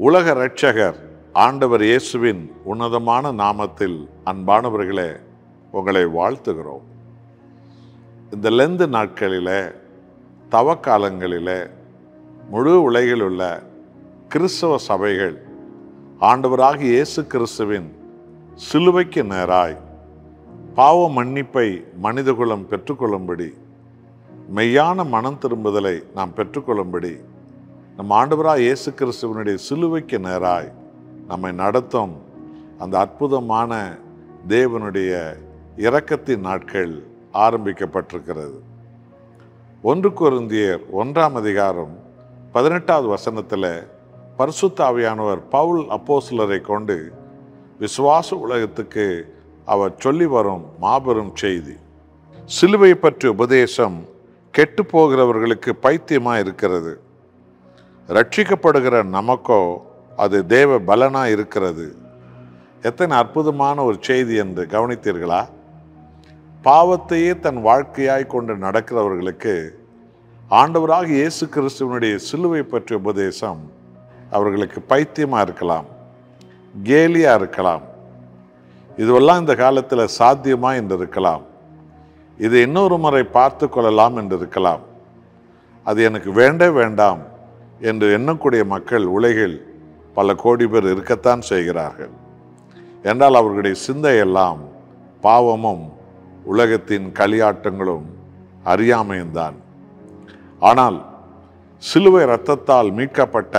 உலக இரட்சகர் ஆண்டவர் இயேசுவின் உன்னதமான நாமத்தில் அன்பானவர்களே உங்களை வாழ்த்துகிறோம் இந்த லெந்து நாட்களிலே தவக்காலங்களிலே முழு உலகில் உள்ள கிறிஸ்தவ சபைகள் ஆண்டவராகிய இயேசு கிறிஸ்துவின் சிலுவைக்கு நேராய் பாவ மன்னிப்பை மனிதகுலம் பெற்றுக்கொள்ளும்படி மெய்யான மனம் திரும்புதலை நாம் பெற்றுக்கொள்ளும்படி நம் ஆண்டவராக இயேசு கிறிஸ்துவனுடைய சிலுவைக்கு நேராய் நம்மை நடத்தும் அந்த அற்புதமான தேவனுடைய இரக்கத்தின் நாட்கள் ஆரம்பிக்கப்பட்டிருக்கிறது ஒன்று கொருந்தியர் ஒன்றாம் அதிகாரம் பதினெட்டாவது வசனத்தில் பரிசுத்தாவியானவர் பவுல் அப்போஸ்லரை கொண்டு விசுவாச உலகத்துக்கு அவர் சொல்லி வரும் மாபெரும் செய்தி சிலுவை பற்றிய உபதேசம் கெட்டு போகிறவர்களுக்கு பைத்தியமாக இருக்கிறது ரட்சிக்கப்படுகிற நமக்கோ அது தேவ பலனாக இருக்கிறது எத்தனை அற்புதமான ஒரு செய்தி என்று கவனித்தீர்களா பாவத்தையே தன் வாழ்க்கையாய் கொண்டு நடக்கிறவர்களுக்கு ஆண்டவராக இயேசு கிறிஸ்துவனுடைய சிலுவை பற்றிய உபதேசம் அவர்களுக்கு பைத்தியமாக இருக்கலாம் கேலியாக இருக்கலாம் இதுவெல்லாம் இந்த காலத்தில் சாத்தியமா என்று இருக்கலாம் இது இன்னொரு முறை பார்த்து கொள்ளலாம் என்று இருக்கலாம் அது எனக்கு வேண்டே வேண்டாம் என்று எண்ணக்கூடிய மக்கள் உலகில் பல கோடி பேர் இருக்கத்தான் செய்கிறார்கள் என்றால் அவர்களுடைய சிந்தையெல்லாம் பாவமும் உலகத்தின் களியாட்டங்களும் அறியாமையும்தான் ஆனால் சிலுவை இரத்தத்தால் மீட்கப்பட்ட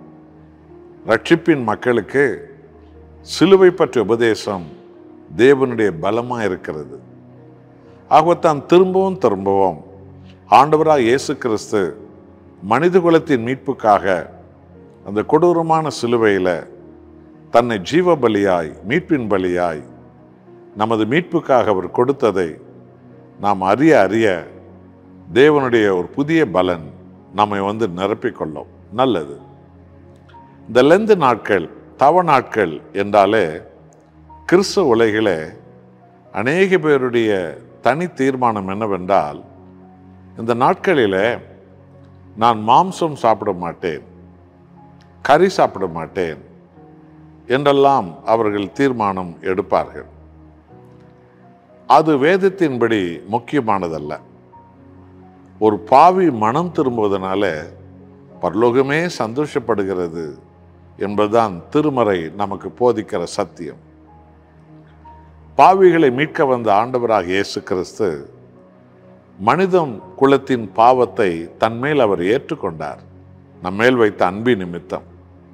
ரட்சிப்பின் மக்களுக்கு சிலுவை பற்றிய உபதேசம் தேவனுடைய பலமாக இருக்கிறது ஆகத்தான் திரும்பவும் திரும்பவும் ஆண்டவராக இயேசு கிறிஸ்து மனித குலத்தின் மீட்புக்காக அந்த கொடூரமான சிலுவையில் தன்னை ஜீவ பலியாய் மீட்பின் பலியாய் நமது மீட்புக்காக அவர் கொடுத்ததை நாம் அறிய அறிய தேவனுடைய ஒரு புதிய பலன் நம்மை வந்து நிரப்பிக்கொள்ளும் நல்லது இந்த லெந்து நாட்கள் தவ நாட்கள் என்றாலே கிறிஸ்தவ உலகிலே அநேக பேருடைய தனி தீர்மானம் என்னவென்றால் இந்த நாட்களிலே நான் மாம்சம் சாப்பிட மாட்டேன் கறி சாப்பிட மாட்டேன் என்றெல்லாம் அவர்கள் தீர்மானம் எடுப்பார்கள் அது வேதத்தின்படி முக்கியமானதல்ல ஒரு பாவி மனம் திரும்புவதனால பரலோகமே சந்தோஷப்படுகிறது என்பதுதான் திருமறை நமக்கு போதிக்கிற சத்தியம் பாவிகளை மீட்க வந்த ஆண்டவராக இயேசு கிறிஸ்து மனிதம் குலத்தின் பாவத்தை தன்மேல் அவர் ஏற்றுக்கொண்டார் நம்மேல் வைத்த அன்பின் நிமித்தம்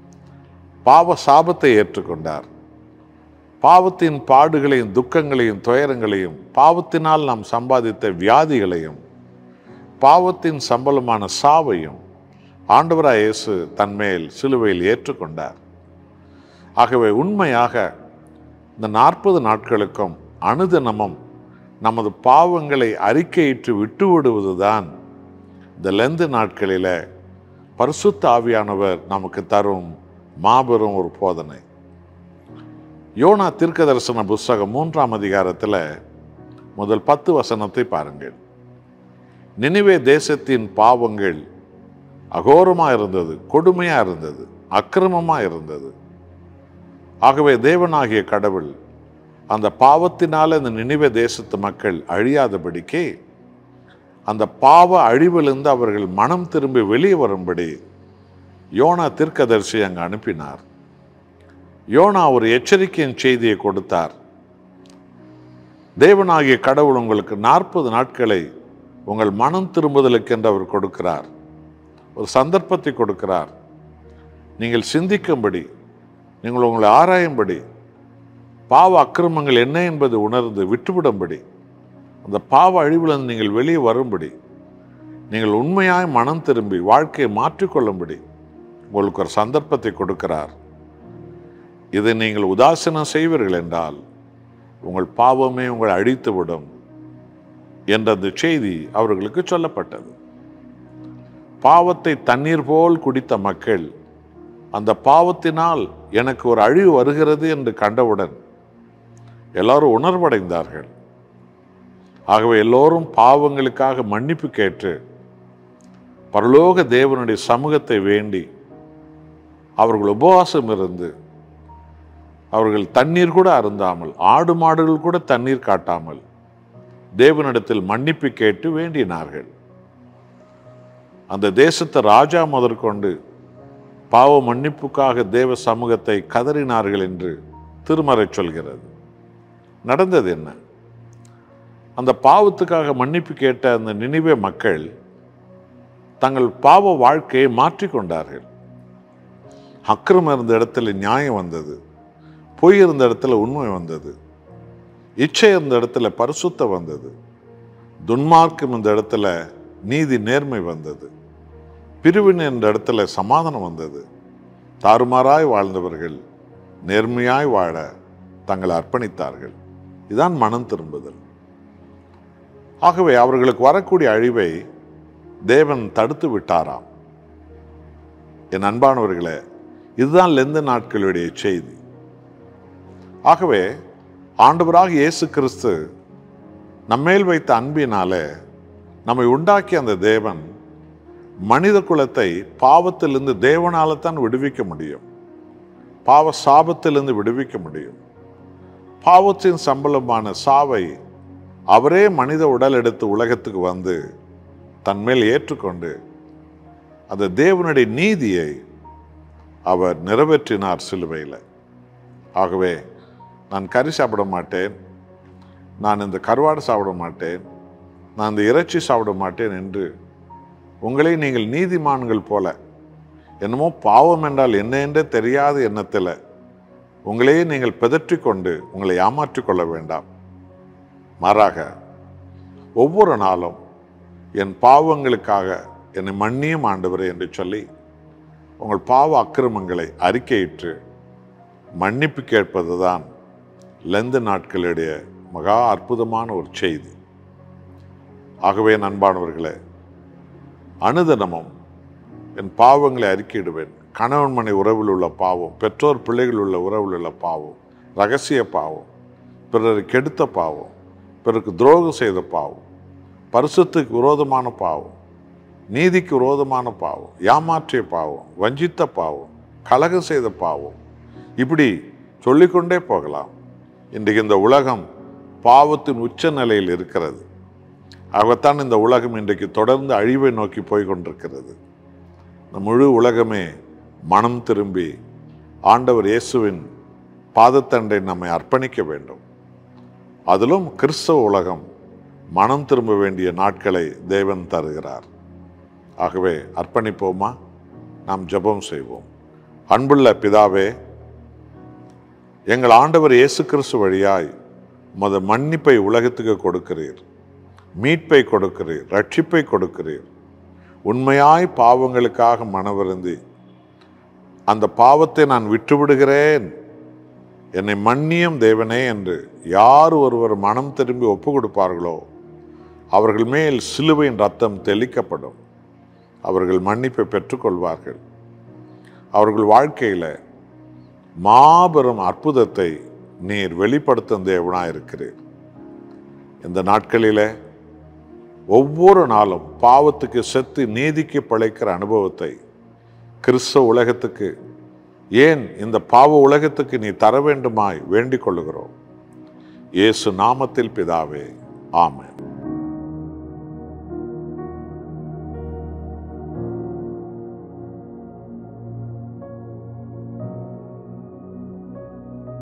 பாவ சாபத்தை ஏற்றுக்கொண்டார் பாவத்தின் பாடுகளையும் துக்கங்களையும் துயரங்களையும் பாவத்தினால் நாம் சம்பாதித்த வியாதிகளையும் பாவத்தின் சம்பளமான சாவையும் ஆண்டவராக இயேசு தன்மேல் சிலுவையில் ஏற்றுக்கொண்டார் ஆகவே உண்மையாக இந்த நாற்பது நாட்களுக்கும் அனுதினமும் நமது பாவங்களை அறிக்கையிட்டு விட்டு விடுவதுதான் இந்த லெந்து நாட்களில் பரிசுத்த ஆவியானவர் நமக்கு தரும் மாபெரும் ஒரு போதனை யோனா தீர்க்க தரிசன புஸ்தகம் மூன்றாம் அதிகாரத்தில் முதல் பத்து வசனத்தை பாருங்கள் நினைவே தேசத்தின் பாவங்கள் அகோரமாக இருந்தது கொடுமையாக இருந்தது அக்கிரமமாக இருந்தது ஆகவே தேவனாகிய கடவுள் அந்த பாவத்தினால இந்த நினைவே தேசத்து மக்கள் அழியாதபடிக்கு அந்த பாவ அழிவிலிருந்து அவர்கள் மனம் திரும்பி வெளியே வரும்படி யோனா தீர்க்கதரிசி அங்கு அனுப்பினார் யோனா ஒரு எச்சரிக்கையின் செய்தியை கொடுத்தார் தேவனாகிய கடவுள் உங்களுக்கு நாற்பது நாட்களை உங்கள் மனம் திரும்புதலுக்கு என்று அவர் கொடுக்கிறார் ஒரு சந்தர்ப்பத்தை கொடுக்கிறார் நீங்கள் சிந்திக்கும்படி நீங்கள் உங்களை ஆராயும்படி பாவ அக்கிரமங்கள் என்ன என்பது உணர்ந்து விட்டுவிடும்படி அந்த பாவ அழிவிலிருந்து நீங்கள் வெளியே வரும்படி நீங்கள் உண்மையாய் மனம் திரும்பி வாழ்க்கையை மாற்றிக்கொள்ளும்படி உங்களுக்கு ஒரு சந்தர்ப்பத்தை கொடுக்கிறார் இதை நீங்கள் உதாசீனம் செய்வீர்கள் என்றால் உங்கள் பாவமே உங்களை அழித்து விடும் என்ற அந்த செய்தி அவர்களுக்கு சொல்லப்பட்டது பாவத்தை தண்ணீர் போல் குடித்த மக்கள் அந்த பாவத்தினால் எனக்கு ஒரு அழிவு வருகிறது என்று கண்டவுடன் எல்லாரும் உணர்வடைந்தார்கள் ஆகவே எல்லோரும் பாவங்களுக்காக மன்னிப்பு கேட்டு பரலோக தேவனுடைய சமூகத்தை வேண்டி அவர்கள் உபவாசம் இருந்து அவர்கள் தண்ணீர் கூட அருந்தாமல் ஆடு மாடுகள் கூட தண்ணீர் காட்டாமல் தேவனிடத்தில் மன்னிப்பு கேட்டு வேண்டினார்கள் அந்த தேசத்தை ராஜா முதற்கொண்டு பாவ மன்னிப்புக்காக தேவ சமூகத்தை கதறினார்கள் என்று திருமறை சொல்கிறது நடந்தது என்ன அந்த பாவத்துக்காக மன்னிப்பு கேட்ட அந்த நினைவே மக்கள் தங்கள் பாவ வாழ்க்கையை மாற்றிக்கொண்டார்கள் அக்கிரமம் இருந்த இடத்துல நியாயம் வந்தது பொய் இருந்த இடத்துல உண்மை வந்தது இச்சை இருந்த இடத்துல பரிசுத்த வந்தது துன்மார்க்கம் இந்த இடத்துல நீதி நேர்மை வந்தது பிரிவினை என்ற இடத்துல சமாதானம் வந்தது தாறுமாறாய் வாழ்ந்தவர்கள் நேர்மையாய் வாழ தங்களை அர்ப்பணித்தார்கள் இதான் மனம் திரும்புதல் ஆகவே அவர்களுக்கு வரக்கூடிய அழிவை தேவன் தடுத்து விட்டாராம் என் அன்பானவர்களே இதுதான் லெந்த நாட்களுடைய செய்தி ஆகவே ஆண்டவராக இயேசு கிறிஸ்து நம்மேல் வைத்த அன்பினாலே நம்மை உண்டாக்கிய அந்த தேவன் மனித குலத்தை பாவத்திலிருந்து தேவனால தான் விடுவிக்க முடியும் பாவ சாபத்திலிருந்து விடுவிக்க முடியும் பாவத்தின் சம்பளமான சாவை அவரே மனித உடல் எடுத்து உலகத்துக்கு வந்து தன்மேல் ஏற்றுக்கொண்டு அந்த தேவனுடைய நீதியை அவர் நிறைவேற்றினார் சிலுவையில் ஆகவே நான் கறி சாப்பிட மாட்டேன் நான் இந்த கருவாடு சாப்பிட மாட்டேன் நான் இந்த இறைச்சி சாப்பிட மாட்டேன் என்று உங்களை நீங்கள் நீதிமான்கள் போல என்னமோ பாவம் என்றால் என்ன என்றே தெரியாத எண்ணத்தில் உங்களையே நீங்கள் பிதற்றிக் கொண்டு உங்களை ஏமாற்றிக் கொள்ள வேண்டாம் மாறாக ஒவ்வொரு நாளும் என் பாவங்களுக்காக என்னை மன்னியும் ஆண்டவரே என்று சொல்லி உங்கள் பாவ அக்கிரமங்களை அறிக்கையிட்டு மன்னிப்பு கேட்பது தான் லெந்து நாட்களுடைய மகா அற்புதமான ஒரு செய்தி ஆகவே நண்பானவர்களே அனுதினமும் என் பாவங்களை அறிக்கையிடுவேன் கணவன் மனை உறவில் உள்ள பாவம் பெற்றோர் பிள்ளைகள் உள்ள உறவில் உள்ள பாவம் ரகசிய பாவம் பிறரை கெடுத்த பாவம் பிறருக்கு துரோகம் செய்த பாவம் பரிசுத்துக்கு விரோதமான பாவம் நீதிக்கு விரோதமான பாவம் ஏமாற்றிய பாவம் வஞ்சித்த பாவம் கலகம் செய்த பாவம் இப்படி சொல்லிக்கொண்டே போகலாம் இன்றைக்கு இந்த உலகம் பாவத்தின் உச்ச நிலையில் இருக்கிறது ஆகத்தான் இந்த உலகம் இன்றைக்கு தொடர்ந்து அழிவை நோக்கி போய் கொண்டிருக்கிறது இந்த முழு உலகமே மனம் திரும்பி ஆண்டவர் இயேசுவின் பாதத்தண்டை நம்மை அர்ப்பணிக்க வேண்டும் அதிலும் கிறிஸ்தவ உலகம் மனம் திரும்ப வேண்டிய நாட்களை தேவன் தருகிறார் ஆகவே அர்ப்பணிப்போமா நாம் ஜெபம் செய்வோம் அன்புள்ள பிதாவே எங்கள் ஆண்டவர் இயேசு கிறிஸ்து வழியாய் உமது மன்னிப்பை உலகத்துக்கு கொடுக்கிறீர் மீட்பை கொடுக்கிறீர் ரட்சிப்பை கொடுக்கிறீர் உண்மையாய் பாவங்களுக்காக மனவருந்தி அந்த பாவத்தை நான் விட்டுவிடுகிறேன் என்னை மன்னியும் தேவனே என்று யார் ஒருவர் மனம் திரும்பி ஒப்பு கொடுப்பார்களோ அவர்கள் மேல் சிலுவையின் ரத்தம் தெளிக்கப்படும் அவர்கள் மன்னிப்பை பெற்றுக்கொள்வார்கள் அவர்கள் வாழ்க்கையில் மாபெரும் அற்புதத்தை நீர் வெளிப்படுத்தும் தேவனாயிருக்கிறீர் இந்த நாட்களிலே ஒவ்வொரு நாளும் பாவத்துக்கு செத்து நீதிக்கு பிழைக்கிற அனுபவத்தை கிறிஸ்தவ உலகத்துக்கு ஏன் இந்த பாவ உலகத்துக்கு நீ தர வேண்டுமாய் வேண்டிக் கொள்ளுகிறோம் இயேசு நாமத்தில் பிதாவே ஆமென்